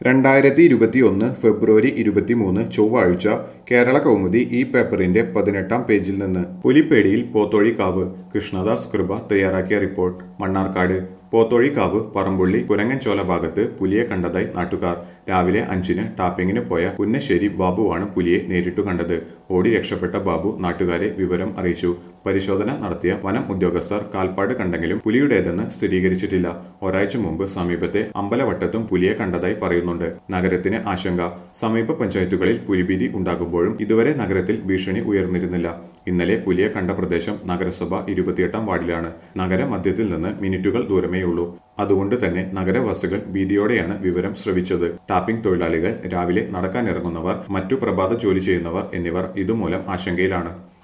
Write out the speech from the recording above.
രണ്ടായിരത്തി ഇരുപത്തിയൊന്ന് ഫെബ്രുവരി ഇരുപത്തിമൂന്ന് ചൊവ്വാഴ്ച കേരള കൗമുദി ഈ പേപ്പറിന്റെ പതിനെട്ടാം പേജിൽ നിന്ന് പുലിപ്പേടിയിൽ പോത്തോഴിക്കാവ് കൃഷ്ണദാസ് കൃപ തയ്യാറാക്കിയ റിപ്പോർട്ട് മണ്ണാർക്കാട് പോത്തോഴിക്കാവ് പറമ്പുള്ളി കുരങ്ങൻചോല ഭാഗത്ത് പുലിയെ കണ്ടതായി നാട്ടുകാർ രാവിലെ അഞ്ചിന് ടാപ്പിങ്ങിന് പോയ പുന്നശ്ശേരി ബാബുവാണ് പുലിയെ നേരിട്ടു കണ്ടത് ഓടി രക്ഷപ്പെട്ട ബാബു നാട്ടുകാരെ വിവരം അറിയിച്ചു പരിശോധന നടത്തിയ വനം ഉദ്യോഗസ്ഥർ കാൽപ്പാട് കണ്ടെങ്കിലും പുലിയുടേതെന്ന് സ്ഥിരീകരിച്ചിട്ടില്ല ഒരാഴ്ച മുമ്പ് സമീപത്തെ അമ്പലവട്ടത്തും പുലിയെ കണ്ടതായി പറയുന്നുണ്ട് നഗരത്തിന് ആശങ്ക സമീപ പഞ്ചായത്തുകളിൽ പുലിഭീതി ഉണ്ടാകുമ്പോഴും ഇതുവരെ നഗരത്തിൽ ഭീഷണി ഉയർന്നിരുന്നില്ല ഇന്നലെ പുലിയെ കണ്ട പ്രദേശം നഗരസഭ ഇരുപത്തിയെട്ടാം വാർഡിലാണ് നഗര മധ്യത്തിൽ നിന്ന് മിനിറ്റുകൾ ദൂരമേയുള്ളൂ അതുകൊണ്ട് തന്നെ നഗരവാസികൾ ഭീതിയോടെയാണ് വിവരം ശ്രവിച്ചത് ടാപ്പിംഗ് തൊഴിലാളികൾ രാവിലെ നടക്കാനിറങ്ങുന്നവർ മറ്റു പ്രഭാത ജോലി ചെയ്യുന്നവർ എന്നിവർ ഇതുമൂലം ആശങ്കയിലാണ്